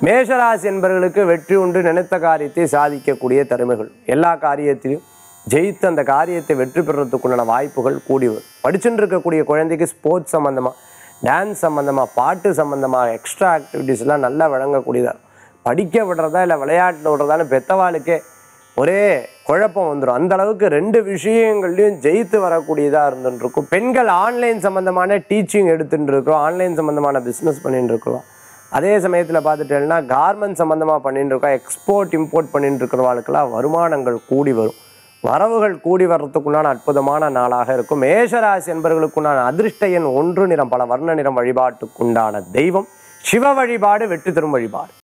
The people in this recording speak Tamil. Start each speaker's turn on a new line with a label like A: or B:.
A: மேஷராசி என்பவர்களுக்கு வெற்றி உண்டு நினைத்த காரியத்தை சாதிக்கக்கூடிய தருமைகள் எல்லா காரியத்திலும் ஜெயித்து அந்த காரியத்தை வெற்றி பெறுறதுக்குண்டான வாய்ப்புகள் கூடி வரும் படிச்சுட்டு இருக்கக்கூடிய குழந்தைக்கு ஸ்போர்ட்ஸ் சம்மந்தமாக டான்ஸ் சம்மந்தமாக பாட்டு சம்மந்தமாக எக்ஸ்ட்ரா ஆக்டிவிட்டீஸ்லாம் நல்லா வழங்கக்கூடியதாக இருக்கும். படிக்க விடுறதா இல்லை விளையாட்டில் விடுறதான்னு பெத்தவாளுக்கே ஒரே குழப்பம் வந்துடும் அந்த அளவுக்கு ரெண்டு விஷயங்கள்லையும் ஜெயித்து வரக்கூடியதாக இருந்துட்டு இருக்கும் பெண்கள் ஆன்லைன் சம்மந்தமான டீச்சிங் எடுத்துட்டு இருக்கிறோம் ஆன்லைன் சம்மந்தமான பிஸ்னஸ் பண்ணிட்டு இருக்கிறோம் அதே சமயத்தில் பார்த்துட்டேன்னா கார்மெண்ட் சம்மந்தமாக பண்ணிட்டு இருக்கோம் எக்ஸ்போர்ட் இம்போர்ட் பண்ணிட்டு இருக்கிறவாளுக்கெல்லாம் வருமானங்கள் கூடி வரும் வரவுகள் கூடி வர்றதுக்குண்டான அற்புதமான நாளாக இருக்கும் மேஷராசி என்பவர்களுக்குண்டான அதிர்ஷ்ட எண் ஒன்று நிறம் பல வர்ண நிறம் வழிபாட்டுக்குண்டான தெய்வம் சிவ வழிபாடு வெற்றி தரும் வழிபாடு